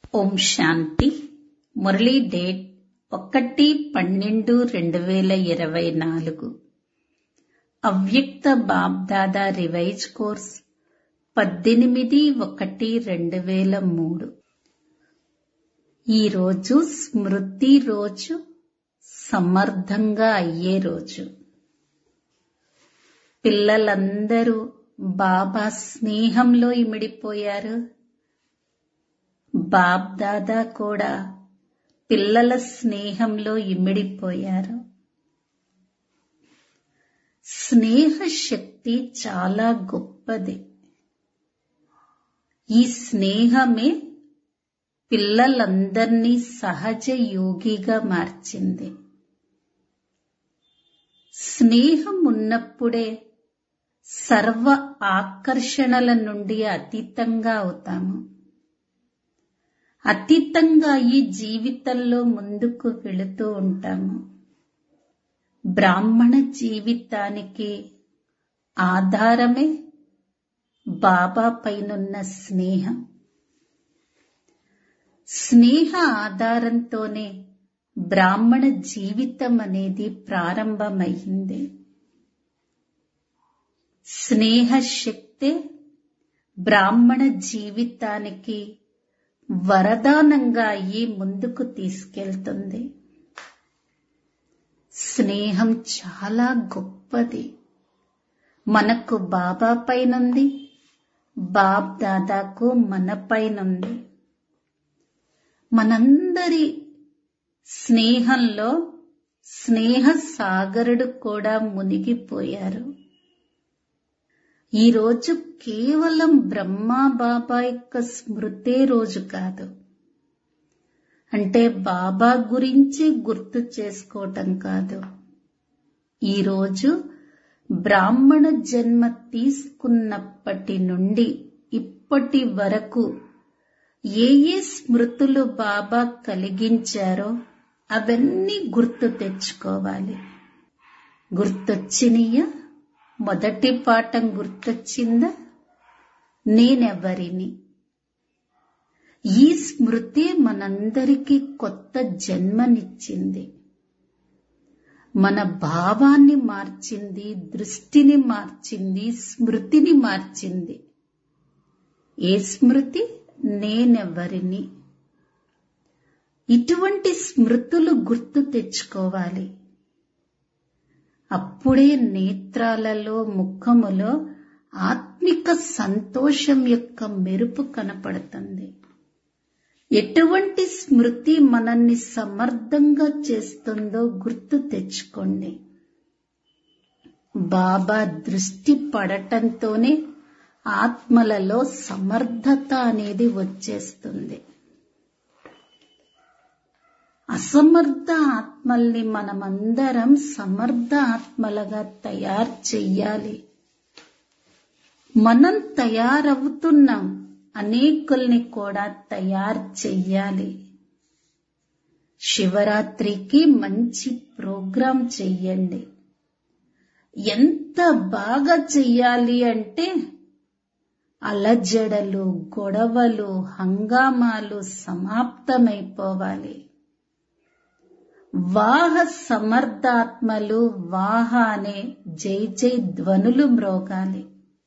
ఓం శాంతి Murali date ఒకటి పన్నెండు రెండు వేల ఇరవై నాలుగు అవ్యక్త బాబ్దాదా రివైజ్ కోర్స్ పద్దెనిమిది ఒకటి రెండు వేల మూడు ఈరోజు స్మృతి రోజు సమర్థంగా అయ్యే రోజు పిల్లలందరూ బాబా స్నేహంలో ఇమిడిపోయారు బాబ్ దాదా కూడా పిల్లల స్నేహంలో ఇమిడిపోయారు స్నేహ శక్తి చాలా గొప్పది ఈ స్నేహమే పిల్లలందర్నీ సహజ యోగిగా మార్చింది స్నేహం ఉన్నప్పుడే సర్వ ఆకర్షణల నుండి అతీతంగా అవుతాము అతీతంగా ఈ జీవితంలో ముందుకు వెళుతూ ఉంటాము బ్రాహ్మణ జీవితానికి ఆధారమే బాబా పైనున్న స్నేహం స్నేహ ఆధారంతోనే బ్రాహ్మణ జీవితం అనేది ప్రారంభమైంది స్నేహ శక్తే బ్రాహ్మణ జీవితానికి వరదానంగా అయ్యి ముందుకు తీసుకెళ్తుంది స్నేహం చాలా గొప్పది మనకు బాబా పైనుంది బాబ్ దాదాకు మన పైనుంది మనందరి స్నేహంలో స్నేహ సాగరుడు కూడా మునిగిపోయారు ఈరోజు కేవలం బ్రహ్మా బాబా యొక్క స్మృతే రోజు కాదు అంటే బాబా గురించి గుర్తు చేసుకోవటం కాదు ఈరోజు బ్రాహ్మణ జన్మ తీసుకున్నప్పటి నుండి ఇప్పటి వరకు ఏ ఏ స్మృతులు బాబా కలిగించారో అవన్నీ గుర్తు తెచ్చుకోవాలి గుర్తొచ్చినయ్యా మొదటి పాఠం గుర్తొచ్చిందా నేనెవరిని ఈ స్మృతి మనందరికీ కొత్త జన్మనిచ్చింది మన భావాన్ని మార్చింది దృష్టిని మార్చింది స్మృతిని మార్చింది ఏ స్మృతి నేనెవరిని ఇటువంటి స్మృతులు గుర్తు తెచ్చుకోవాలి అప్పుడే నేత్రాలలో ముఖములో ఆత్మిక సంతోషం యొక్క మెరుపు కనపడుతుంది ఎటువంటి స్మృతి మనల్ని సమర్థంగా చేస్తుందో గుర్తు తెచ్చుకోండి బాబా దృష్టి పడటంతోనే ఆత్మలలో సమర్థత అనేది వచ్చేస్తుంది అసమర్థ ఆత్మల్ని మనమందరం సమర్థ ఆత్మలుగా తయారు చెయ్యాలి మనం తయారవుతున్నాం అనేకుల్ని కూడా తయారు చెయ్యాలి శివరాత్రికి మంచి ప్రోగ్రాం చెయ్యండి ఎంత బాగా చెయ్యాలి అంటే అలజడలు గొడవలు హంగామాలు సమాప్తమైపోవాలి వాహ సమర్థాత్మలు వాహ అనే జై జై ధ్వనులు మ్రోగాలి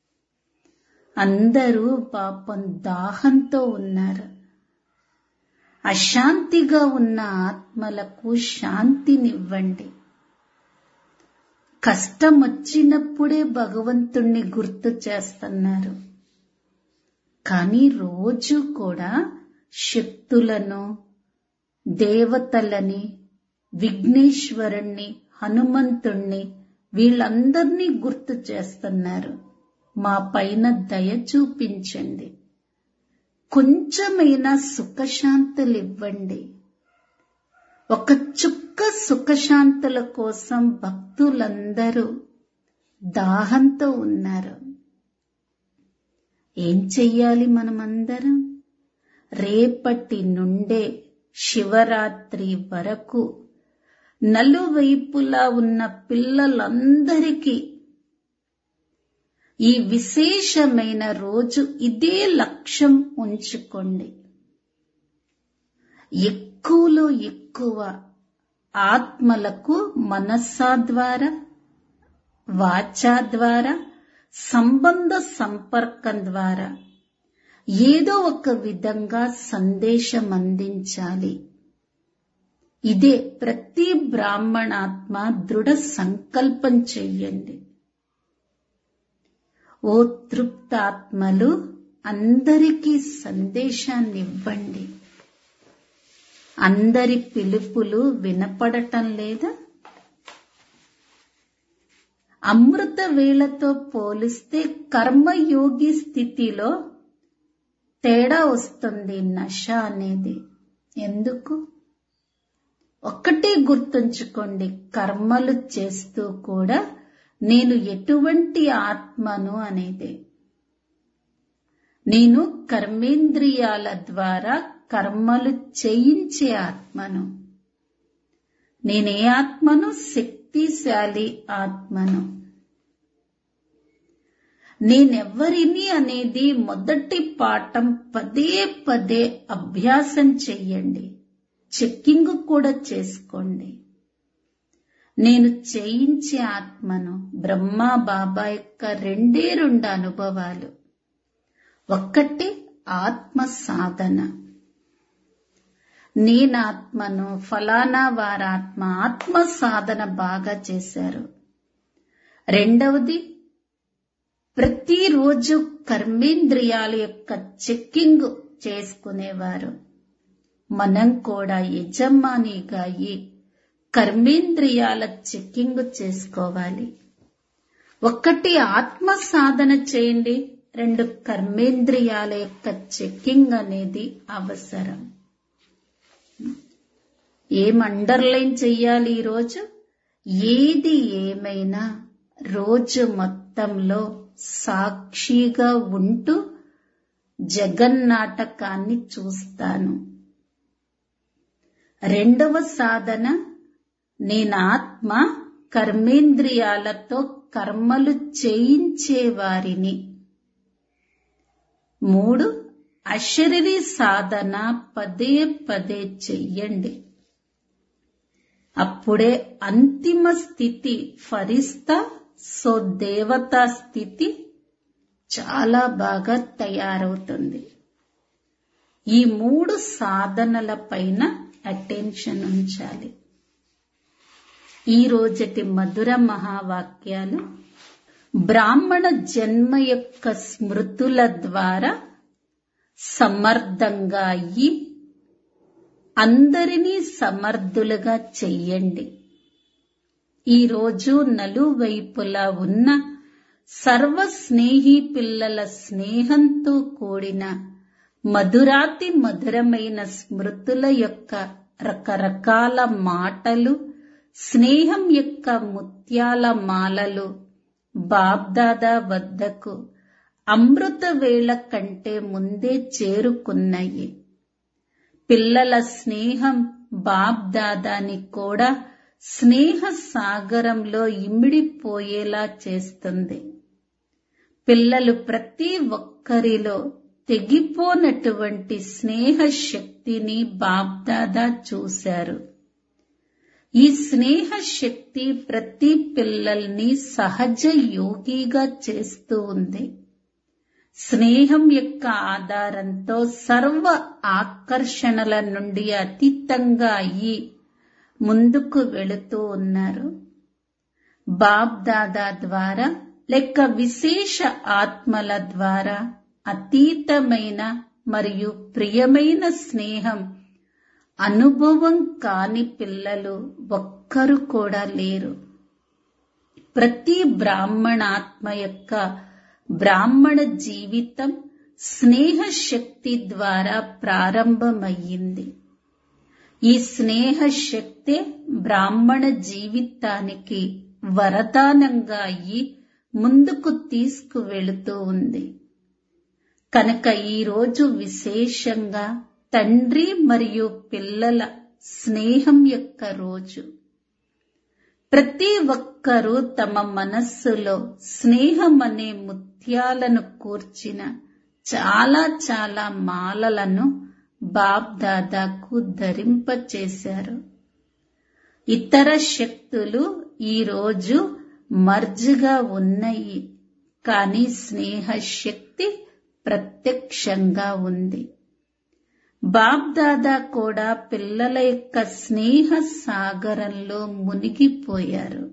అందరూ పాపం దాహంతో ఉన్నారు అశాంతిగా ఉన్న ఆత్మలకు శాంతినివ్వండి కష్టం వచ్చినప్పుడే భగవంతుణ్ణి గుర్తు చేస్తున్నారు కానీ రోజు కూడా శక్తులను దేవతలని విఘ్నేశ్వరుణ్ణి హనుమంతుణ్ణి వీళ్ళందర్నీ గుర్తు చేస్తున్నారు మా పైన దయ చూపించండి కొంచెమైనా సుఖశాంతులు ఇవ్వండి ఒక చుక్క సుఖశాంతుల కోసం భక్తులందరూ దాహంతో ఉన్నారు ఏం చెయ్యాలి మనమందరం రేపటి నుండే శివరాత్రి వరకు నలువైపులా ఉన్న పిల్లలందరికీ ఈ విశేషమైన రోజు ఇదే లక్ష్యం ఉంచుకోండి ఎక్కువలో ఎక్కువ ఆత్మలకు మనస్సా ద్వారా వాచా ద్వారా సంబంధ సంపర్కం ద్వారా ఏదో ఒక విధంగా సందేశం అందించాలి ఇదే ప్రతి బ్రాహ్మణాత్మ దృఢ సంకల్పం చెయ్యండి ఓ తృప్తాత్మలు అందరికీ సందేశాన్ని ఇవ్వండి అందరి పిలుపులు వినపడటం లేదా అమృత వేళతో పోలిస్తే కర్మయోగి స్థితిలో తేడా వస్తుంది నష అనేది ఎందుకు ఒక్కటే గుర్తుంచుకోండి కర్మలు చేస్తూ కూడా నేను ఎటువంటి ఆత్మను అనేది నేను కర్మేంద్రియాల ద్వారా కర్మలు చేయించే ఆత్మను నేనే ఆత్మను శక్తిశాలి ఆత్మను నేనెవ్వరిని అనేది మొదటి పాఠం పదే పదే అభ్యాసం చెయ్యండి చెక్కింగ్ కూడా చేసుకోండి నేను చేయించే ఆత్మను బ్రహ్మ బాబా యొక్క రెండే రెండు అనుభవాలు ఒక్కటి ఆత్మ సాధన నేనాత్మను ఫలానా వారాత్మ ఆత్మ సాధన బాగా చేశారు రెండవది ప్రతిరోజు కర్మేంద్రియాల యొక్క చెక్కింగ్ చేసుకునేవారు మనం కూడా యజమానిగా అయ్యి కర్మేంద్రియాల చెక్కింగ్ చేసుకోవాలి ఒక్కటి ఆత్మ సాధన చేయండి రెండు కర్మేంద్రియాల యొక్క చెక్కింగ్ అనేది అవసరం ఏం అండర్లైన్ చెయ్యాలి ఈరోజు ఏది ఏమైనా రోజు మొత్తంలో సాక్షిగా ఉంటూ జగన్నాటకాన్ని చూస్తాను రెండవ సాధన నేను ఆత్మ కర్మేంద్రియాలతో కర్మలు చేయించే వారిని మూడు అశరీరి సాధన పదే పదే చెయ్యండి అప్పుడే అంతిమ స్థితి ఫరిస్తా సో దేవతా స్థితి చాలా బాగా తయారవుతుంది ఈ మూడు సాధనల పైన అటెన్షన్ ఉంచాలి ఈ రోజటి మధుర మహావాక్యాలు బ్రాహ్మణ జన్మ యొక్క స్మృతుల ద్వారా సమర్థంగా అయ్యి అందరినీ సమర్థులుగా చెయ్యండి ఈరోజు నలువైపులా ఉన్న సర్వ స్నేహి పిల్లల స్నేహంతో కూడిన మధురాతి మధురమైన స్మృతుల యొక్క రకరకాల మాటలు స్నేహం యొక్క ముత్యాల మాలలు బాబ్దాదా వద్దకు అమృత వేళ కంటే ముందే చేరుకున్నాయి పిల్లల స్నేహం బాబ్దాదాని కూడా స్నేహ సాగరంలో ఇమిడిపోయేలా చేస్తుంది పిల్లలు ప్రతి ఒక్కరిలో తెగిపోనటువంటి స్నేహ శక్తిని బాబ్దాదా చూశారు ఈ స్నేహ శక్తి ప్రతి పిల్లల్ని సహజ యోగిగా చేస్తూ ఉంది స్నేహం యొక్క ఆధారంతో సర్వ ఆకర్షణల నుండి అతీతంగా అయ్యి ముందుకు వెళుతూ ఉన్నారు బాబ్ దాదా ద్వారా లెక్క విశేష ఆత్మల ద్వారా అతీతమైన మరియు ప్రియమైన స్నేహం అనుభవం కాని పిల్లలు ఒక్కరు కూడా లేరు ప్రతి బ్రాహ్మణాత్మ యొక్క బ్రాహ్మణ జీవితం స్నేహ శక్తి ద్వారా ప్రారంభమయ్యింది ఈ స్నేహ శక్తే బ్రాహ్మణ జీవితానికి వరదానంగా అయ్యి ముందుకు తీసుకువెళుతూ ఉంది కనుక ఈరోజు విశేషంగా తండ్రి మరియు పిల్లల స్నేహం యొక్క రోజు ప్రతి ఒక్కరూ తమ మనస్సులో స్నేహం అనే ముత్యాలను కూర్చిన చాలా చాలా మాలలను బాబ్ దాదాకు ధరింపచేశారు ఇతర శక్తులు ఈరోజు మర్జ్గా ఉన్నాయి కానీ స్నేహ శక్తి ప్రత్యక్షంగా ఉంది బాబ్ దాదా కూడా పిల్లల యొక్క స్నేహ సాగరంలో మునిగిపోయారు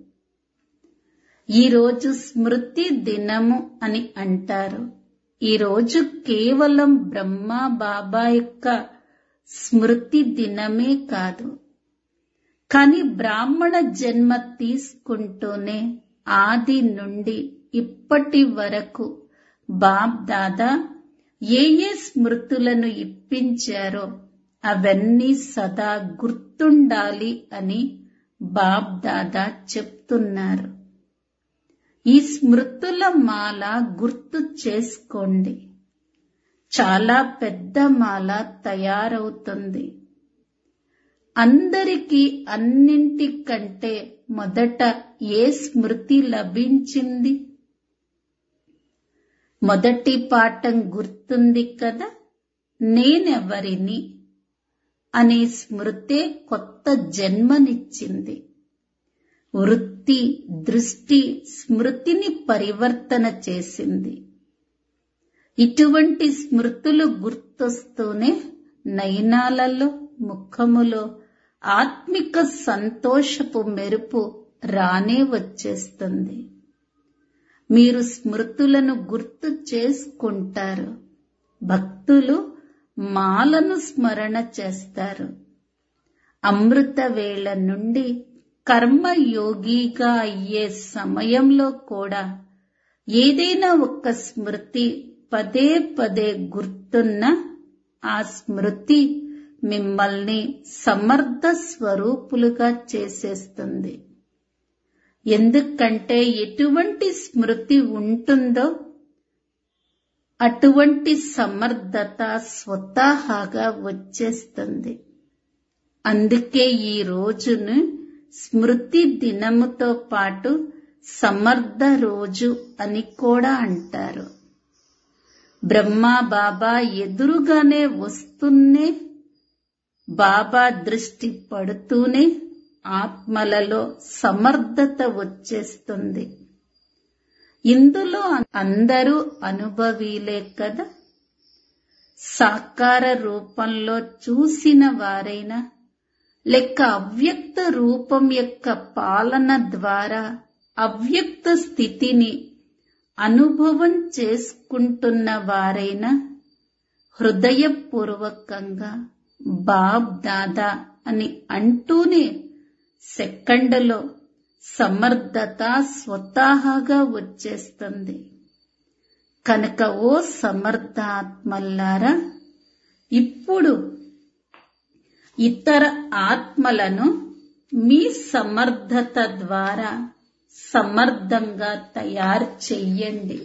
ఈరోజు స్మృతి దినము అని అంటారు ఈరోజు కేవలం బ్రహ్మ బాబా యొక్క స్మృతి దినమే కాదు కాని బ్రాహ్మణ జన్మ తీసుకుంటూనే ఆది నుండి ఇప్పటి వరకు బాబ్ దాదా ఏ ఏ స్మృతులను ఇప్పించారో అవన్నీ సదా గుర్తుండాలి అని బాబ్ దాదా చెప్తున్నారు ఈ స్మృతుల మాల గుర్తు చేసుకోండి చాలా పెద్ద మాల తయారవుతుంది అందరికీ అన్నింటికంటే మొదట ఏ స్మృతి లభించింది మొదటి పాఠం గుర్తుంది కదా నేనెవరిని అనే స్మృతే కొత్త జన్మనిచ్చింది వృత్తి దృష్టి స్మృతిని పరివర్తన చేసింది ఇటువంటి స్మృతులు గుర్తొస్తూనే నయనాలలో ముఖములో ఆత్మిక సంతోషపు మెరుపు రానే వచ్చేస్తుంది మీరు స్మృతులను గుర్తు చేసుకుంటారు భక్తులు మాలను స్మరణ చేస్తారు అమృత వేళ నుండి కర్మయోగిగా అయ్యే సమయంలో కూడా ఏదైనా ఒక స్మృతి పదే పదే గుర్తున్న ఆ స్మృతి మిమ్మల్ని సమర్థ స్వరూపులుగా చేసేస్తుంది ఎందుకంటే ఎటువంటి స్మృతి ఉంటుందో అటువంటి సమర్థత స్వతహాగా వచ్చేస్తుంది అందుకే ఈ రోజును స్మృతి దినముతో పాటు సమర్థ రోజు అని కూడా అంటారు బ్రహ్మా బాబా ఎదురుగానే వస్తూనే బాబా దృష్టి పడుతూనే ఆత్మలలో సమర్థత వచ్చేస్తుంది ఇందులో అందరూ అనుభవీలే కదా సాకార రూపంలో చూసిన వారైనా లెక్క అవ్యక్త రూపం యొక్క పాలన ద్వారా అవ్యక్త స్థితిని అనుభవం చేసుకుంటున్న వారైనా హృదయపూర్వకంగా బాబ్ దాదా అని అంటూనే సెకండ్లో సమర్థత స్వతహాగా వచ్చేస్తుంది కనుక ఓ సమర్థాత్మల్లారా ఇప్పుడు ఇతర ఆత్మలను మీ సమర్థత ద్వారా సమర్థంగా తయారు చెయ్యండి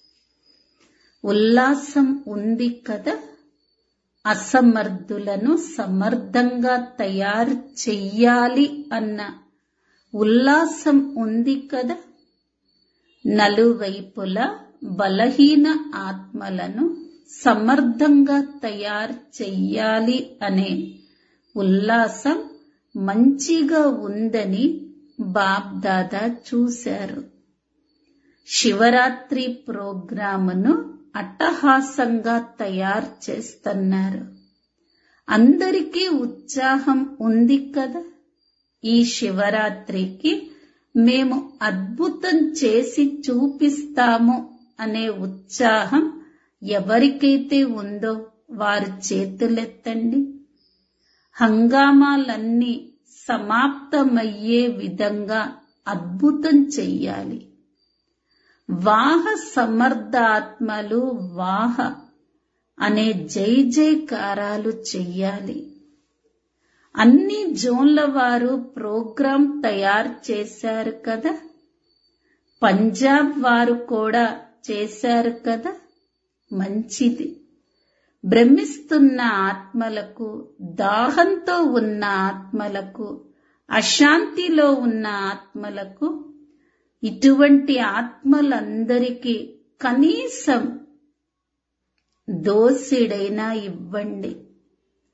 ఉల్లాసం ఉంది కదా అసమర్థులను సమర్థంగా తయారు చెయ్యాలి అన్న ఉల్లాసం ఉంది కదా నలువైపులా బలహీన ఆత్మలను సమర్థంగా తయారు చెయ్యాలి అనే ఉల్లాసం మంచిగా ఉందని బాబ్దాదా చూశారు శివరాత్రి ప్రోగ్రామును అట్టహాసంగా తయారు చేస్తున్నారు అందరికీ ఉత్సాహం ఉంది కదా ఈ శివరాత్రికి మేము అద్భుతం చేసి చూపిస్తాము అనే ఉత్సాహం ఎవరికైతే ఉందో వారు చేతులెత్తండి హంగామాలన్నీ సమాప్తమయ్యే విధంగా అద్భుతం చెయ్యాలి వాహ సమర్థాత్మలు వాహ అనే జై జైకారాలు చెయ్యాలి అన్ని జోన్ల వారు ప్రోగ్రాం తయారు చేశారు కదా పంజాబ్ వారు కూడా చేశారు కదా మంచిది భ్రమిస్తున్న ఆత్మలకు దాహంతో ఉన్న ఆత్మలకు అశాంతిలో ఉన్న ఆత్మలకు ఇటువంటి ఆత్మలందరికీ కనీసం దోసిడైనా ఇవ్వండి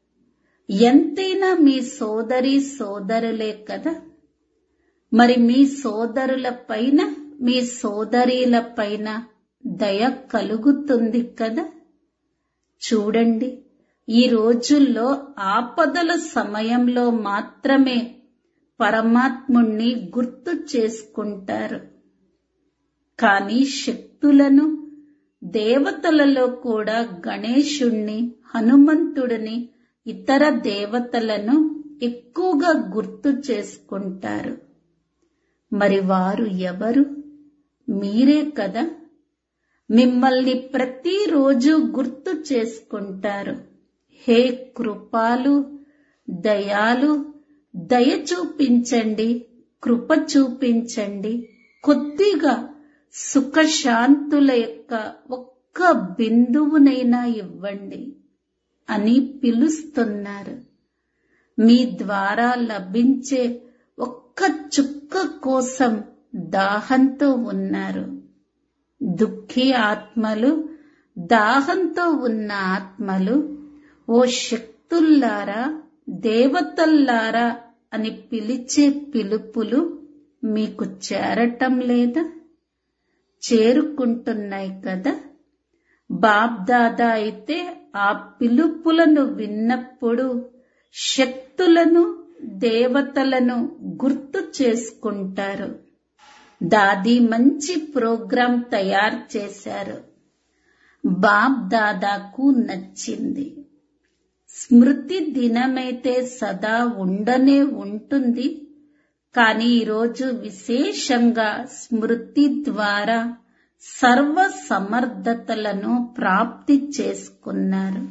ఎంతైనా మీ సోదరి సోదరులే కదా మరి మీ సోదరుల పైన మీ సోదరీల పైన దయ కలుగుతుంది కదా చూడండి ఈ రోజుల్లో ఆపదల సమయంలో మాత్రమే పరమాత్ముణ్ణి గుర్తు చేసుకుంటారు కానీ శక్తులను దేవతలలో కూడా గణేశుణ్ణి హనుమంతుడిని ఇతర దేవతలను ఎక్కువగా గుర్తు చేసుకుంటారు మరి వారు ఎవరు మీరే కదా మిమ్మల్ని ప్రతిరోజు గుర్తు చేసుకుంటారు హే కృపాలు దయాలు దయ చూపించండి కృప చూపించండి కొద్దిగా సుఖశాంతుల యొక్క ఒక్క బిందువునైనా ఇవ్వండి అని పిలుస్తున్నారు మీ ద్వారా లభించే ఒక్క చుక్క కోసం దాహంతో ఉన్నారు దుఃఖి ఆత్మలు దాహంతో ఉన్న ఆత్మలు ఓ శక్తుల్లారా దేవతల్లారా అని పిలిచే పిలుపులు మీకు చేరటం లేదా చేరుకుంటున్నాయి కదా బాబ్దాదా అయితే ఆ పిలుపులను విన్నప్పుడు శక్తులను దేవతలను గుర్తు చేసుకుంటారు దాది మంచి ప్రోగ్రాం తయారు చేశారు బాబ్ దాదాకు నచ్చింది స్మృతి దినమైతే సదా ఉండనే ఉంటుంది కానీ ఈరోజు విశేషంగా స్మృతి ద్వారా సర్వ సమర్థతలను ప్రాప్తి చేసుకున్నారు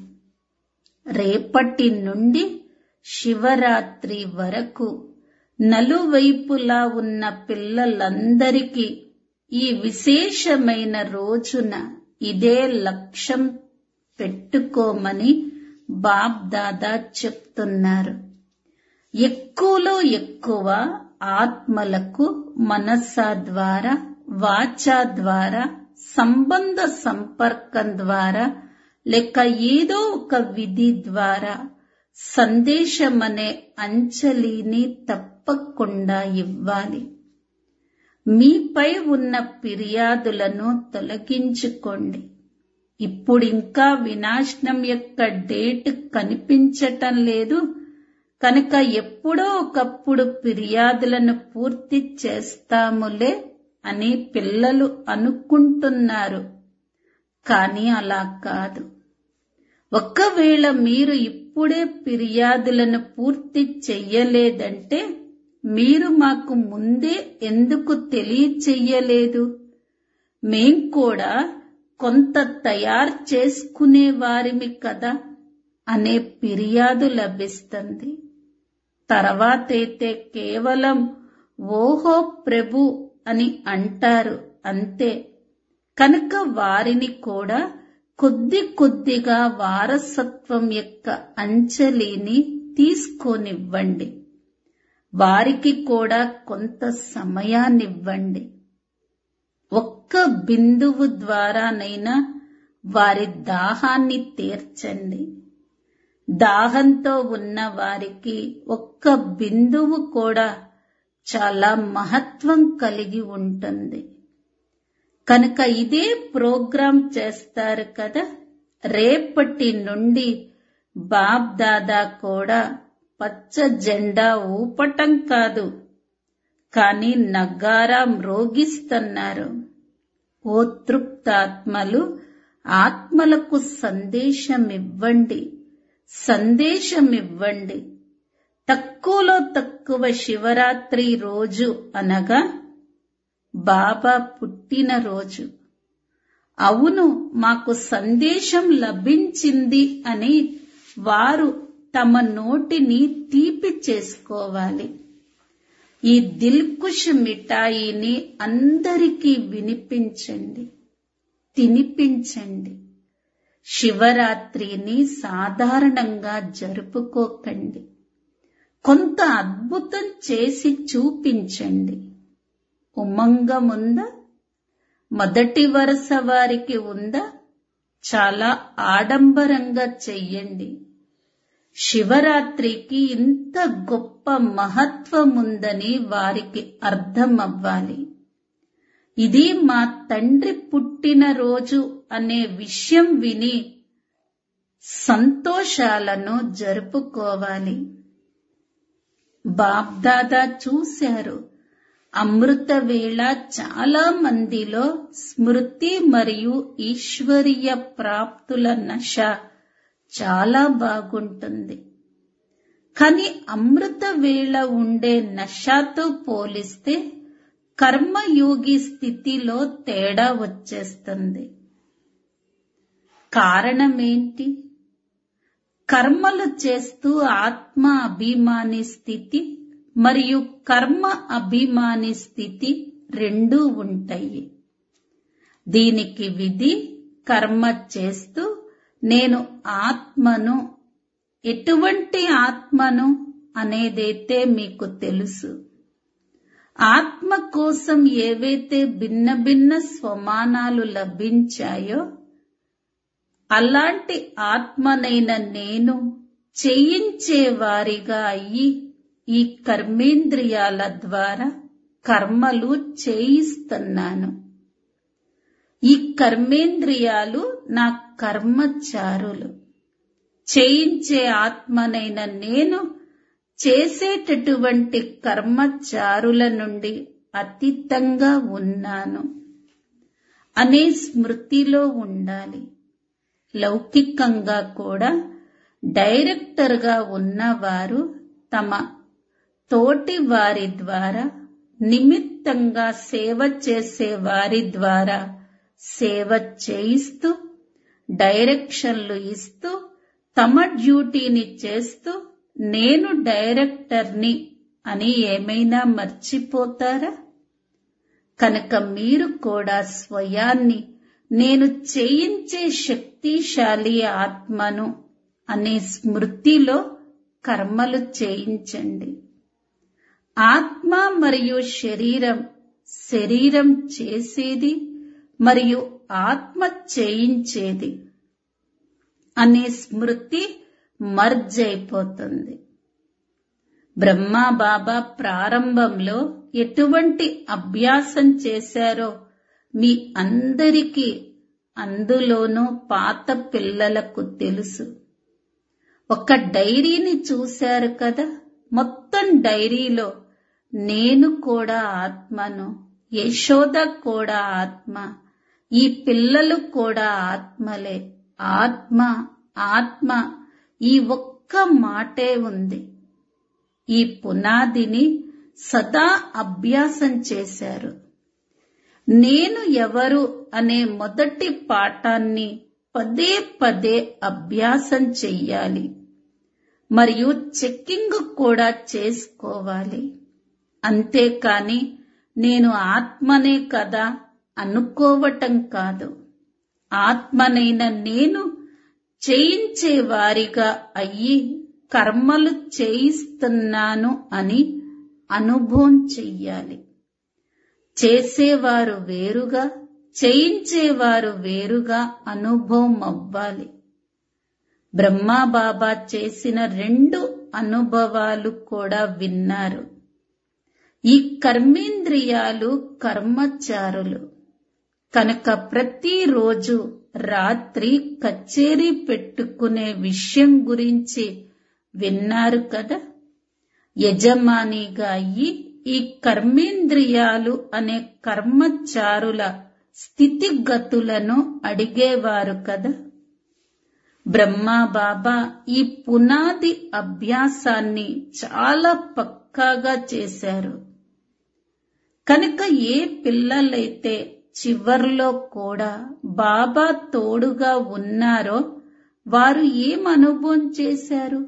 రేపటి నుండి శివరాత్రి వరకు నలువైపులా ఉన్న పిల్లలందరికీ ఈ విశేషమైన రోజున ఇదే లక్ష్యం పెట్టుకోమని బాబ్ దాదా చెప్తున్నారు ఎక్కువలో ఎక్కువ ఆత్మలకు మనసా ద్వారా వాచా ద్వారా సంబంధ సంపర్కం ద్వారా లేక ఏదో ఒక విధి ద్వారా సందేశం అనే అంచలిని తప్పకుండా ఇవ్వాలి మీపై ఉన్న ఫిర్యాదులను తొలగించుకోండి ఇప్పుడింకా వినాశనం యొక్క డేట్ కనిపించటం లేదు కనుక ఎప్పుడో ఒకప్పుడు ఫిర్యాదులను పూర్తి చేస్తాములే అని పిల్లలు అనుకుంటున్నారు కానీ అలా కాదు ఒకవేళ మీరు ఇప్పుడే ఫిర్యాదులను పూర్తి చెయ్యలేదంటే మీరు మాకు ముందే ఎందుకు తెలియచెయ్యలేదు మేం కూడా కొంత తయారు చేసుకునే వారిమి కదా అనే ఫిర్యాదు లభిస్తుంది తర్వాతైతే కేవలం ఓహో ప్రభు అని అంటారు అంతే కనుక వారిని కూడా కొద్ది కొద్దిగా వారసత్వం యొక్క అంచలిని తీసుకోనివ్వండి వారికి కూడా కొంత సమయాన్నివ్వండి ఒక్క బిందువు ద్వారానైనా వారి దాహాన్ని తీర్చండి దాహంతో ఉన్న వారికి ఒక్క బిందువు కూడా చాలా మహత్వం కలిగి ఉంటుంది కనుక ఇదే ప్రోగ్రాం చేస్తారు కదా రేపటి నుండి బాబ్ దాదా కూడా పచ్చ జెండా ఊపటం కాదు కానీ నగారా మ్రోగిస్తున్నారు ఓ తృప్తాత్మలు ఆత్మలకు సందేశం ఇవ్వండి సందేశం ఇవ్వండి తక్కువలో తక్కువ శివరాత్రి రోజు అనగా బాబా పుట్టిన రోజు అవును మాకు సందేశం లభించింది అని వారు తమ నోటిని తీపి చేసుకోవాలి ఈ దిల్కుష్ మిఠాయిని అందరికీ వినిపించండి తినిపించండి శివరాత్రిని సాధారణంగా జరుపుకోకండి కొంత అద్భుతం చేసి చూపించండి ఉమంగం ఉందా మొదటి వరుస వారికి ఉందా చాలా ఆడంబరంగా చెయ్యండి శివరాత్రికి ఇంత గొప్ప మహత్వముందని వారికి అర్థమవ్వాలి ఇది మా తండ్రి పుట్టినరోజు అనే విషయం విని సంతోషాలను జరుపుకోవాలి బాబ్దాదా చూశారు అమృత వేళ చాలా మందిలో స్మృతి మరియు ఈశ్వరీయ ప్రాప్తుల నశ చాలా బాగుంటుంది కానీ అమృత వేళ ఉండే నషతో పోలిస్తే కర్మయోగి స్థితిలో తేడా వచ్చేస్తుంది కారణమేంటి కర్మలు చేస్తూ ఆత్మ అభిమాని స్థితి మరియు కర్మ అభిమాని స్థితి రెండూ ఉంటాయి దీనికి విధి కర్మ చేస్తూ నేను ఆత్మను ఎటువంటి ఆత్మను అనేదైతే మీకు తెలుసు ఆత్మ కోసం ఏవైతే భిన్న భిన్న స్వమానాలు లభించాయో అలాంటి ఆత్మనైన నేను చేయించే వారిగా అయ్యి ఈ కర్మేంద్రియాల ద్వారా కర్మలు చేయిస్తున్నాను ఈ కర్మేంద్రియాలు నా కర్మచారులు చేయించే ఆత్మనైన నేను చేసేటటువంటి కర్మచారుల నుండి అతీతంగా ఉన్నాను అనే స్మృతిలో ఉండాలి లౌకికంగా కూడా డైరెక్టర్గా ఉన్నవారు తమ తోటి వారి ద్వారా నిమిత్తంగా సేవ చేసే వారి ద్వారా సేవ చేయిస్తూ డైరెక్షన్లు ఇస్తూ తమ డ్యూటీని చేస్తూ నేను డైరెక్టర్ని అని ఏమైనా మర్చిపోతారా కనుక మీరు కూడా స్వయాన్ని నేను చేయించే శక్తిశాలి ఆత్మను అనే స్మృతిలో కర్మలు చేయించండి ఆత్మ మరియు శరీరం శరీరం చేసేది మరియు ఆత్మ చేయించేది అనే స్మృతి మర్జ్ అయిపోతుంది బ్రహ్మా బాబా ప్రారంభంలో ఎటువంటి అభ్యాసం చేశారో మీ అందరికీ అందులోనూ పాత పిల్లలకు తెలుసు ఒక డైరీని చూశారు కదా మొత్తం డైరీలో నేను కూడా ఆత్మను యశోద కూడా ఆత్మ ఈ పిల్లలు కూడా ఆత్మలే ఆత్మ ఆత్మ ఈ ఒక్క మాటే ఉంది ఈ పునాదిని సదా అభ్యాసం చేశారు నేను ఎవరు అనే మొదటి పాఠాన్ని పదే పదే అభ్యాసం చెయ్యాలి మరియు చెక్కింగ్ కూడా చేసుకోవాలి అంతేకాని నేను ఆత్మనే కదా అనుకోవటం కాదు ఆత్మనైన నేను చేయించే వారిగా అయ్యి కర్మలు చేయిస్తున్నాను అని అనుభవం చెయ్యాలి చేసేవారు వేరుగా చేయించేవారు వేరుగా అనుభవం అవ్వాలి బ్రహ్మా బాబా చేసిన రెండు అనుభవాలు కూడా విన్నారు ఈ కర్మేంద్రియాలు కర్మచారులు కనుక ప్రతిరోజు రాత్రి కచేరీ పెట్టుకునే విషయం గురించి విన్నారు కదా యజమానిగా అయ్యి ఈ కర్మేంద్రియాలు అనే కర్మచారుల స్థితిగతులను అడిగేవారు కదా బ్రహ్మా బాబా ఈ పునాది అభ్యాసాన్ని చాలా పక్కాగా చేశారు కనుక ఏ పిల్లలైతే చివర్లో కూడా బాబా తోడుగా ఉన్నారో వారు ఏం అనుభవం చేశారు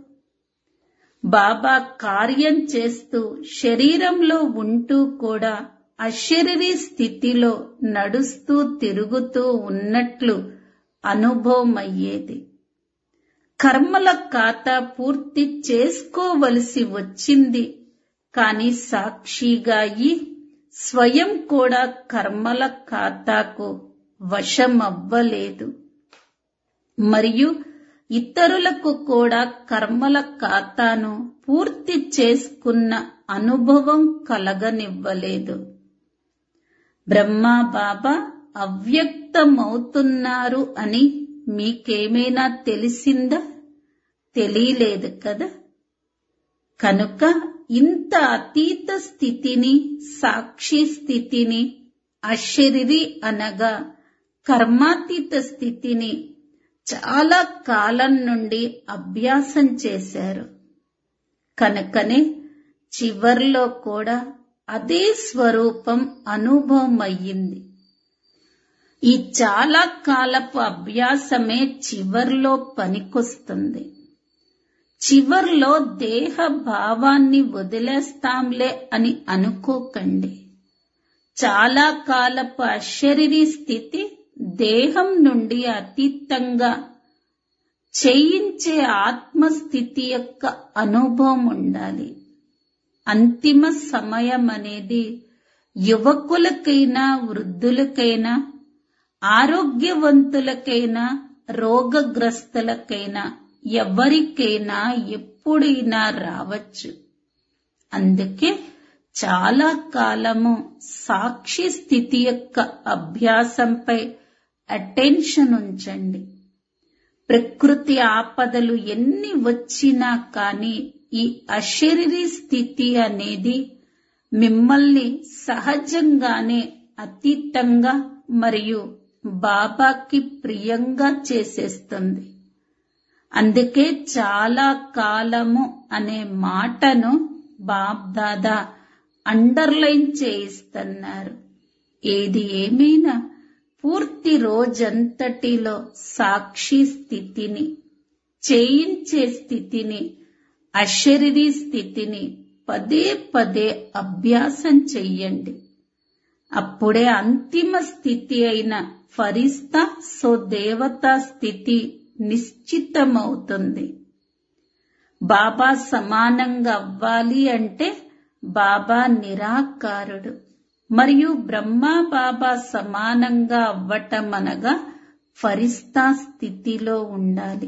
బాబా కార్యం చేస్తూ శరీరంలో ఉంటూ కూడా అశరీరీ స్థితిలో నడుస్తూ తిరుగుతూ ఉన్నట్లు అనుభవం అయ్యేది కర్మల ఖాతా పూర్తి చేసుకోవలసి వచ్చింది కాని సాక్షిగా అయి స్వయం కూడా కర్మల ఖాతాకు వశమవ్వలేదు మరియు ఇతరులకు కూడా కర్మల ఖాతాను పూర్తి చేసుకున్న అనుభవం కలగనివ్వలేదు బ్రహ్మా బాబా అవ్యక్తమవుతున్నారు అని మీకేమైనా తెలిసిందా తెలియలేదు కదా కనుక ఇంత అతీత స్థితిని సాక్షి స్థితిని అశరీరి అనగా కర్మాతీత స్థితిని చాలా కాలం నుండి అభ్యాసం చేశారు కనుకనే చివర్లో కూడా అదే స్వరూపం అనుభవం అయ్యింది ఈ చాలా కాలపు అభ్యాసమే చివర్లో పనికొస్తుంది చివర్లో దేహ భావాన్ని వదిలేస్తాంలే అని అనుకోకండి చాలా కాలపు అశరీరి స్థితి దేహం నుండి అతీతంగా చేయించే ఆత్మస్థితి యొక్క అనుభవం ఉండాలి అంతిమ సమయం అనేది యువకులకైనా వృద్ధులకైనా ఆరోగ్యవంతులకైనా రోగగ్రస్తులకైనా ఎవరికైనా ఎప్పుడైనా రావచ్చు అందుకే చాలా కాలము సాక్షి స్థితి యొక్క అభ్యాసంపై అటెన్షన్ ఉంచండి ప్రకృతి ఆపదలు ఎన్ని వచ్చినా కానీ ఈ అశరీరి స్థితి అనేది మిమ్మల్ని సహజంగానే అతీతంగా మరియు బాబాకి ప్రియంగా చేసేస్తుంది అందుకే చాలా కాలము అనే మాటను బాబ్దాదా అండర్లైన్ చేయిస్తున్నారు ఏది ఏమైనా పూర్తి రోజంతటిలో సాక్షి స్థితిని చేయించే స్థితిని అశరీరి స్థితిని పదే పదే అభ్యాసం చెయ్యండి అప్పుడే అంతిమ స్థితి అయిన ఫరిస్తా సో దేవతా స్థితి నిశ్చితమవుతుంది బాబా సమానంగా అవ్వాలి అంటే బాబా నిరాకారుడు మరియు బ్రహ్మ బాబా సమానంగా అవ్వటం అనగా ఫరిస్తా స్థితిలో ఉండాలి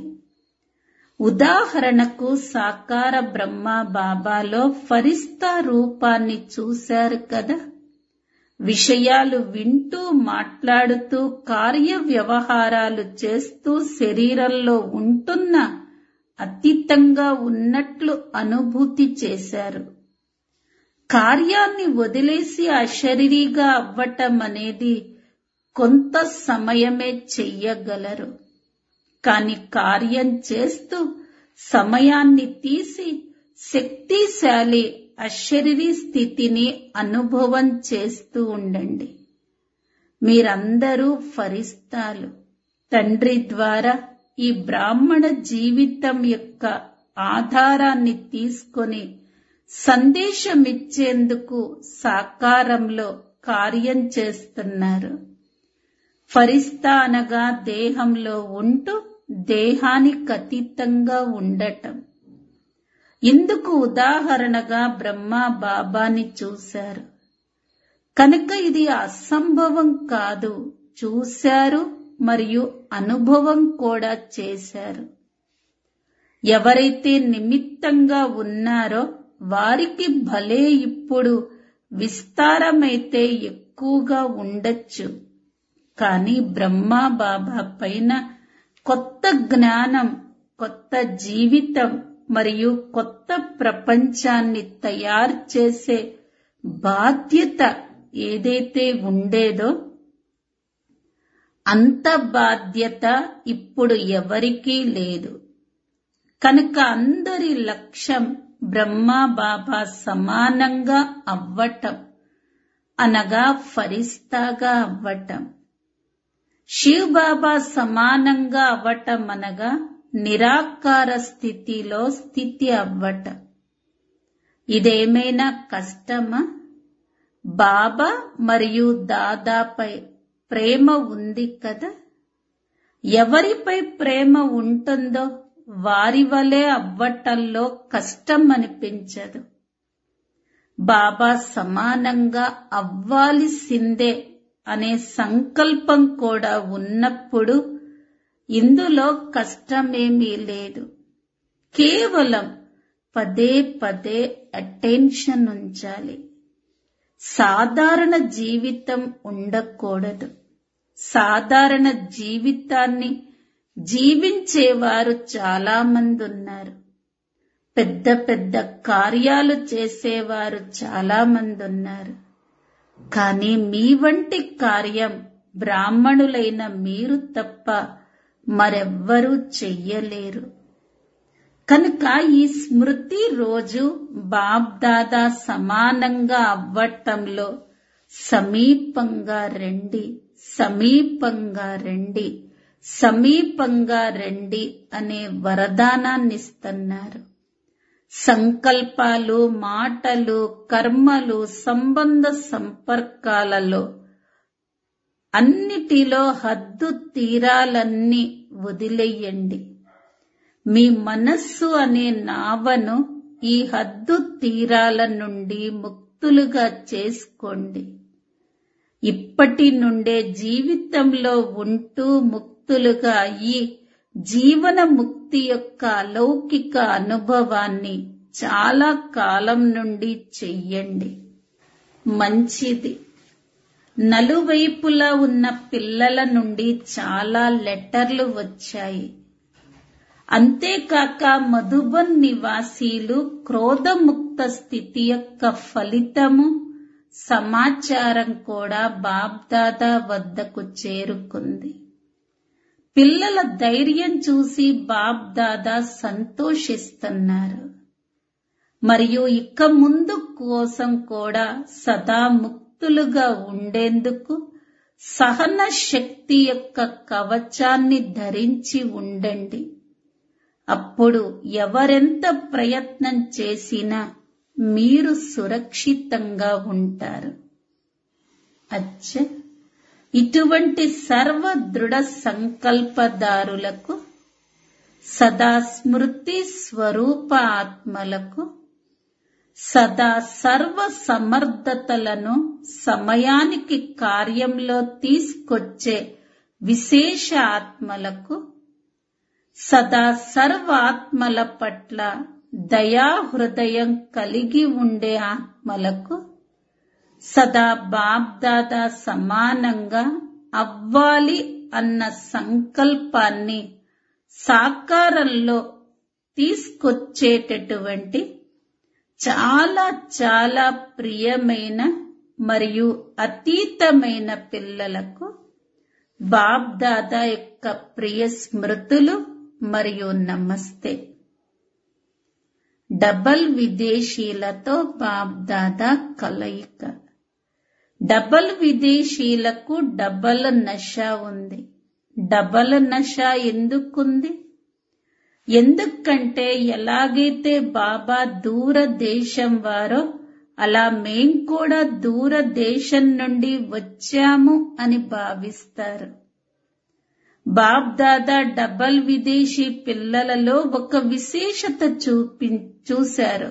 ఉదాహరణకు సాకార బ్రహ్మ బాబాలో ఫరిస్తా రూపాన్ని చూశారు కదా విషయాలు వింటూ మాట్లాడుతూ కార్య వ్యవహారాలు చేస్తూ శరీరంలో ఉంటున్న అతీతంగా ఉన్నట్లు అనుభూతి చేశారు కార్యాన్ని వదిలేసి అశరీరిగా అవ్వటం అనేది కొంత సమయమే చెయ్యగలరు కాని కార్యం చేస్తూ సమయాన్ని తీసి శక్తిశాలి అశరీరి స్థితిని అనుభవం చేస్తూ ఉండండి మీరందరూ ఫరిస్తాలు తండ్రి ద్వారా ఈ బ్రాహ్మణ జీవితం యొక్క ఆధారాన్ని తీసుకొని సందేశమిచ్చేందుకు సాకారంలో కార్యం చేస్తున్నారు ఫరిస్తా అనగా దేహంలో ఉంటూ దేహానికి అతీతంగా ఉండటం ఇందుకు ఉదాహరణగా బ్రహ్మ బాబాని చూశారు కనుక ఇది అసంభవం కాదు చూశారు మరియు అనుభవం కూడా చేశారు ఎవరైతే నిమిత్తంగా ఉన్నారో వారికి భలే ఇప్పుడు విస్తారమైతే ఎక్కువగా ఉండొచ్చు కానీ బ్రహ్మా బాబా పైన కొత్త జ్ఞానం కొత్త జీవితం మరియు కొత్త ప్రపంచాన్ని తయారు చేసే బాధ్యత ఏదైతే ఉండేదో అంత బాధ్యత ఇప్పుడు ఎవరికీ లేదు కనుక అందరి లక్ష్యం బ్రహ్మా బాబా సమానంగా అవ్వటం అనగా ఫరిస్తాగా అవ్వటం శివ్ బాబా సమానంగా అవ్వటం అనగా నిరాకార స్థితిలో స్థితి అవ్వటం ఇదేమైనా కష్టమా బాబా మరియు దాదాపై ప్రేమ ఉంది కదా ఎవరిపై ప్రేమ ఉంటుందో వారి వలె అవ్వటంలో కష్టం అనిపించదు బాబా సమానంగా అవ్వాల్సిందే అనే సంకల్పం కూడా ఉన్నప్పుడు ఇందులో కష్టమేమీ లేదు కేవలం పదే పదే అటెన్షన్ ఉంచాలి సాధారణ జీవితం ఉండకూడదు సాధారణ జీవితాన్ని జీవించేవారు చాలా మంది ఉన్నారు పెద్ద పెద్ద కార్యాలు చేసేవారు చాలా మంది ఉన్నారు కానీ మీ వంటి కార్యం బ్రాహ్మణులైన మీరు తప్ప మరెవ్వరూ చెయ్యలేరు కనుక ఈ స్మృతి రోజు బాబ్దాదా సమానంగా అవ్వటంలో సమీపంగా రండి సమీపంగా రండి సమీపంగా రండి అనే వరదానాన్నిస్తున్నారు సంకల్పాలు మాటలు కర్మలు సంబంధ సంపర్కాలలో అన్నిటిలో హద్దు తీరాలన్నీ వదిలేయండి మీ మనస్సు అనే నావను ఈ హద్దు తీరాల నుండి ముక్తులుగా చేసుకోండి ఇప్పటి నుండే జీవితంలో ఉంటూ ముక్తులుగా అయ్యి జీవన ముక్తి యొక్క అలౌకిక అనుభవాన్ని చాలా కాలం నుండి చెయ్యండి మంచిది నలువైపులా ఉన్న పిల్లల నుండి చాలా లెటర్లు వచ్చాయి అంతేకాక మధుబన్ నివాసీలు క్రోధముక్త స్థితి యొక్క ఫలితము సమాచారం కూడా బాబ్దాదా వద్దకు చేరుకుంది పిల్లల ధైర్యం చూసి బాబ్దాదా సంతోషిస్తున్నారు మరియు ఇక ముందు కోసం కూడా సదా ముక్తులుగా ఉండేందుకు సహన శక్తి యొక్క కవచాన్ని ధరించి ఉండండి అప్పుడు ఎవరెంత ప్రయత్నం చేసినా మీరు సురక్షితంగా ఉంటారు అచ్చ ఇటువంటి సర్వ దృఢ సంకల్పదారులకు సదా స్మృతి స్వరూప ఆత్మలకు సదా సర్వ సమర్థతలను సమయానికి కార్యంలో తీసుకొచ్చే విశేష ఆత్మలకు సదా సర్వాత్మల పట్ల దయా హృదయం కలిగి ఉండే ఆత్మలకు సదా బాబ్దాదా సమానంగా అవ్వాలి అన్న సంకల్పాన్ని సాకారంలో తీసుకొచ్చేటటువంటి చాలా చాలా ప్రియమైన మరియు అతీతమైన పిల్లలకు బాబ్దాదా యొక్క ప్రియ స్మృతులు మరియు నమస్తే డబల్ విదేశీలతో బాబ్దాదా కలయిక డబల్ విదేశీలకు డబల్ నష ఉంది డబల్ నష ఎందుకుంది ఎందుకంటే ఎలాగైతే బాబా దూర దేశం వారో అలా మేం కూడా దూర దేశం నుండి వచ్చాము అని భావిస్తారు బాబ్దాదా డబల్ విదేశీ పిల్లలలో ఒక విశేషత చూపి చూశారు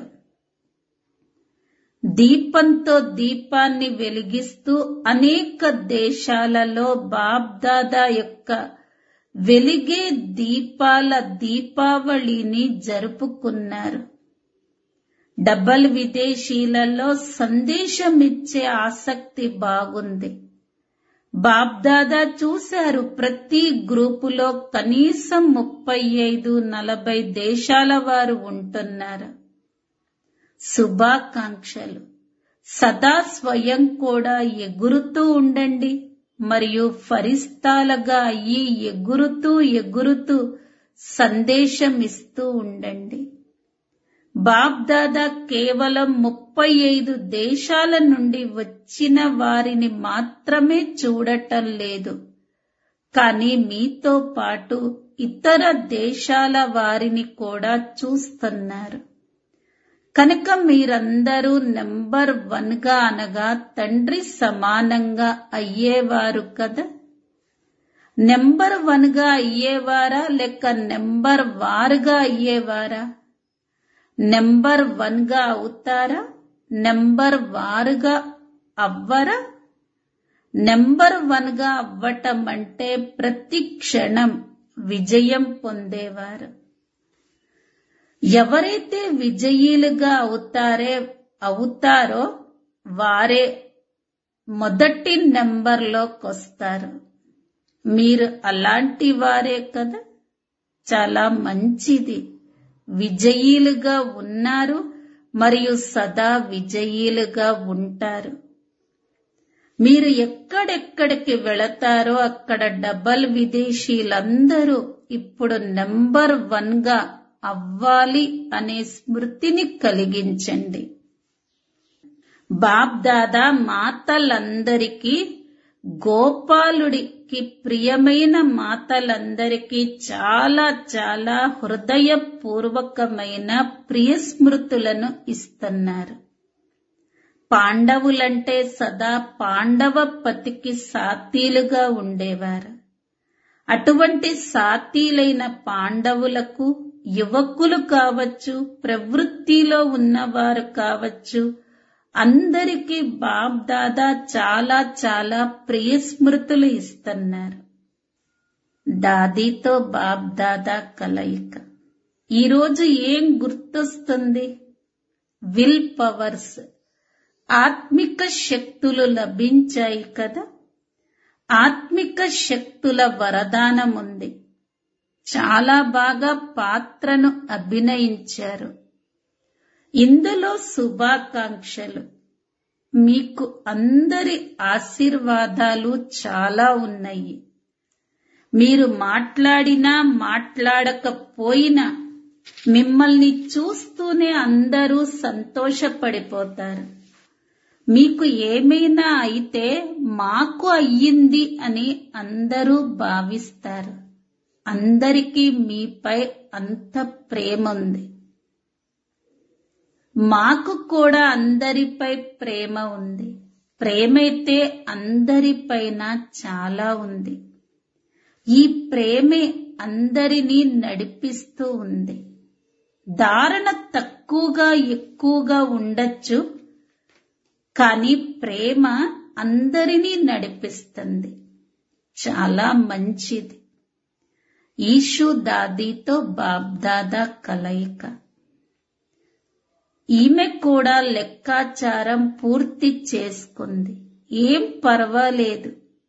దీపంతో దీపాన్ని వెలిగిస్తూ అనేక దేశాలలో బాబ్దాదా యొక్క వెలిగే దీపాల దీపావళిని జరుపుకున్నారు డబల్ విదేశీలలో సందేశం ఇచ్చే ఆసక్తి బాగుంది బాబ్దాదా చూశారు ప్రతి గ్రూపులో కనీసం ముప్పై ఐదు నలభై దేశాల వారు ఉంటున్నారు శుభాకాంక్షలు సదా స్వయం కూడా ఎగురుతూ ఉండండి మరియు ఫరిస్తాలుగా అయ్యి ఎగురుతూ ఎగురుతూ సందేశం ఇస్తూ ఉండండి బాబ్దాదా కేవలం ముప్పై ఐదు దేశాల నుండి వచ్చిన వారిని మాత్రమే చూడటం లేదు కానీ మీతో పాటు ఇతర దేశాల వారిని కూడా చూస్తున్నారు కనుక మీరందరూ నెంబర్ వన్ గా అనగా తండ్రి సమానంగా అయ్యేవారు కదా నెంబర్ వన్ గా అయ్యేవారా లేక నెంబర్ వారుగా అయ్యేవారా నెంబర్ వన్ గా అవుతారా నెంబర్ వారుగా అవ్వరా నెంబర్ వన్ గా అవ్వటం అంటే ప్రతి క్షణం విజయం పొందేవారు ఎవరైతే విజయీలుగా అవుతారే అవుతారో వారే మొదటి నెంబర్లోకి వస్తారు మీరు అలాంటి వారే కదా చాలా మంచిది విజయీలుగా ఉన్నారు మరియు సదా విజయీలుగా ఉంటారు మీరు ఎక్కడెక్కడికి వెళతారో అక్కడ డబల్ విదేశీలందరూ ఇప్పుడు నెంబర్ వన్ గా అవ్వాలి అనే స్మృతిని కలిగించండి బాబ్దాదా మాతలందరికీ గోపాలుడికి ప్రియమైన మాతలందరికీ చాలా చాలా హృదయపూర్వకమైన ప్రియ స్మృతులను ఇస్తున్నారు పాండవులంటే సదా పాండవ పతికి సాతీలుగా ఉండేవారు అటువంటి సాతీలైన పాండవులకు యువకులు కావచ్చు ప్రవృత్తిలో ఉన్నవారు కావచ్చు అందరికీ బాబ్ దాదా చాలా చాలా ప్రియ స్మృతులు ఇస్తున్నారు దాదీతో బాబ్ దాదా కలయిక ఈరోజు ఏం గుర్తొస్తుంది విల్ పవర్స్ ఆత్మిక శక్తులు లభించాయి కదా ఆత్మిక శక్తుల వరదానం ఉంది చాలా బాగా పాత్రను అభినయించారు ఇందులో శుభాకాంక్షలు మీకు అందరి ఆశీర్వాదాలు చాలా ఉన్నాయి మీరు మాట్లాడినా మాట్లాడకపోయినా మిమ్మల్ని చూస్తూనే అందరూ సంతోషపడిపోతారు మీకు ఏమైనా అయితే మాకు అయ్యింది అని అందరూ భావిస్తారు అందరికీ మీపై అంత ప్రేమ ఉంది మాకు కూడా అందరిపై ప్రేమ ఉంది ప్రేమైతే అందరిపైన చాలా ఉంది ఈ ప్రేమే అందరినీ నడిపిస్తూ ఉంది ధారణ తక్కువగా ఎక్కువగా ఉండొచ్చు కానీ ప్రేమ అందరినీ నడిపిస్తుంది చాలా మంచిది ఈషు దాదీతో బాబ్దాదా కలయిక ఈమె కూడా లెక్కాచారం పూర్తి చేసుకుంది ఏం పర్వాలేదు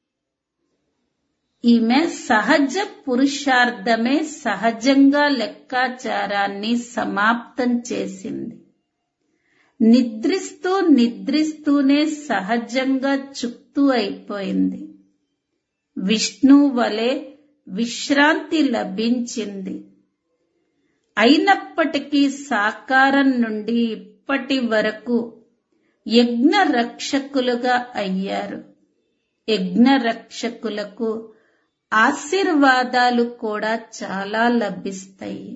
ఈమె సహజ పురుషార్థమే సహజంగా లెక్కాచారాన్ని సమాప్తం చేసింది నిద్రిస్తూ నిద్రిస్తూనే సహజంగా చుక్తూ అయిపోయింది విష్ణు వలె విశ్రాంతి లభించింది అయినప్పటికీ సాకారం నుండి ఇప్పటి వరకు యజ్ఞ రక్షకులుగా అయ్యారు యజ్ఞ రక్షకులకు ఆశీర్వాదాలు కూడా చాలా లభిస్తాయి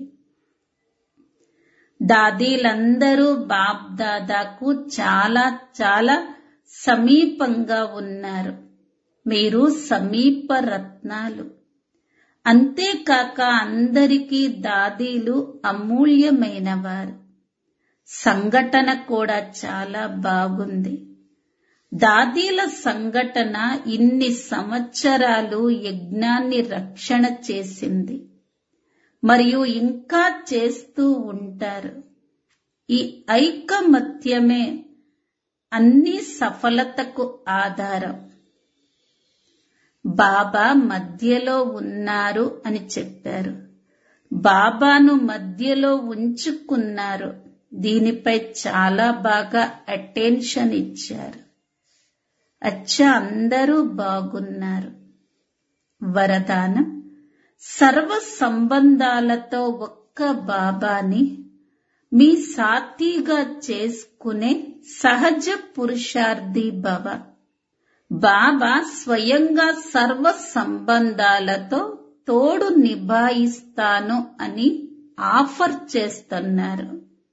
దాదీలందరూ బాప్ దాదాకు చాలా చాలా సమీపంగా ఉన్నారు మీరు సమీప రత్నాలు అంతేకాక అందరికీ దాదీలు అమూల్యమైనవారు సంఘటన కూడా చాలా బాగుంది దాదీల సంఘటన ఇన్ని సంవత్సరాలు యజ్ఞాన్ని రక్షణ చేసింది మరియు ఇంకా చేస్తూ ఉంటారు ఈ ఐకమత్యమే అన్ని సఫలతకు ఆధారం బాబా మధ్యలో ఉన్నారు అని చెప్పారు బాబాను మధ్యలో ఉంచుకున్నారు దీనిపై చాలా బాగా అటెన్షన్ ఇచ్చారు అచ్చా అందరూ బాగున్నారు వరదానం సర్వ సంబంధాలతో ఒక్క బాబాని మీ సాథీగా చేసుకునే సహజ పురుషార్థి భవ బాబా స్వయంగా సర్వ సంబంధాలతో తోడు నిభాయిస్తాను అని ఆఫర్ చేస్తున్నారు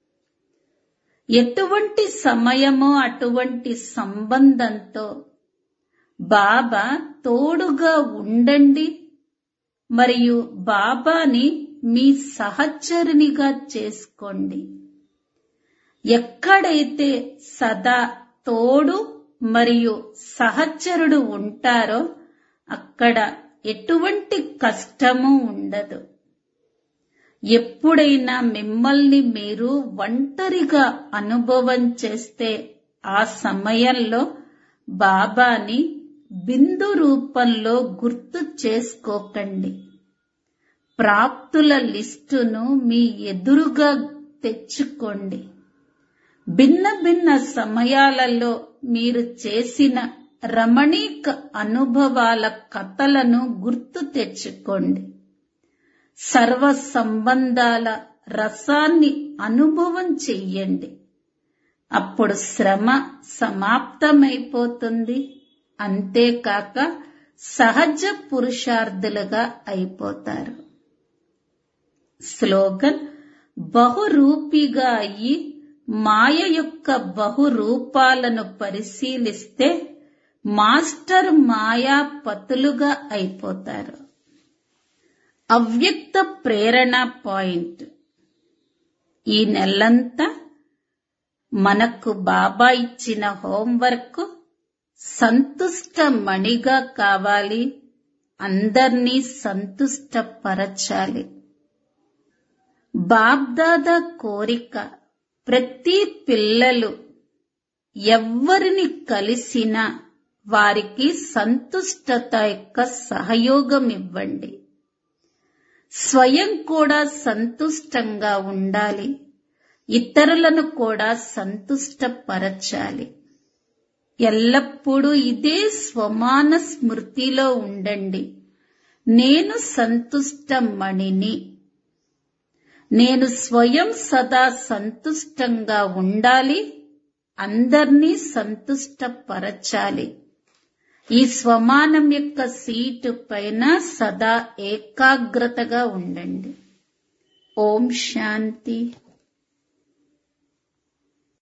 ఎటువంటి సమయమో అటువంటి సంబంధంతో బాబా తోడుగా ఉండండి మరియు బాబాని మీ సహచరునిగా చేసుకోండి ఎక్కడైతే సదా తోడు మరియు సహచరుడు ఉంటారో అక్కడ ఎటువంటి కష్టము ఉండదు ఎప్పుడైనా మిమ్మల్ని మీరు ఒంటరిగా అనుభవం చేస్తే ఆ సమయంలో బాబాని బిందు రూపంలో గుర్తు చేసుకోకండి ప్రాప్తుల లిస్టును మీ ఎదురుగా తెచ్చుకోండి భిన్న భిన్న సమయాలలో మీరు చేసిన రమణీక అనుభవాల కథలను గుర్తు తెచ్చుకోండి సర్వ సంబంధాల రసాన్ని అనుభవం చెయ్యండి అప్పుడు శ్రమ సమాప్తమైపోతుంది అంతేకాక సహజ పురుషార్థులుగా అయిపోతారు స్లోగన్ బహురూపిగా అయి మాయ యొక్క బహురూపాలను పరిశీలిస్తే మాస్టర్ మాయాపతులుగా అయిపోతారు అవ్యక్త ప్రేరణ పాయింట్ ఈ నెలంతా మనకు బాబా ఇచ్చిన హోంవర్క్ సంతుష్ట మణిగా కావాలి అందర్నీ సంతుష్టపరచాలి బాబ్దాదా కోరిక ప్రతి పిల్లలు ఎవ్వరిని కలిసినా వారికి సంతుష్టత యొక్క సహయోగం ఇవ్వండి స్వయం కూడా సంతుష్టంగా ఉండాలి ఇతరులను కూడా సంతుష్టపరచాలి ఎల్లప్పుడూ ఇదే స్వమాన స్మృతిలో ఉండండి నేను సంతుష్టమణిని నేను స్వయం సదా సంతుష్టంగా ఉండాలి అందర్నీ సంతుష్టపరచాలి ఈ స్వమానం యొక్క సీటు పైన సదా ఏకాగ్రతగా ఉండండి ఓం శాంతి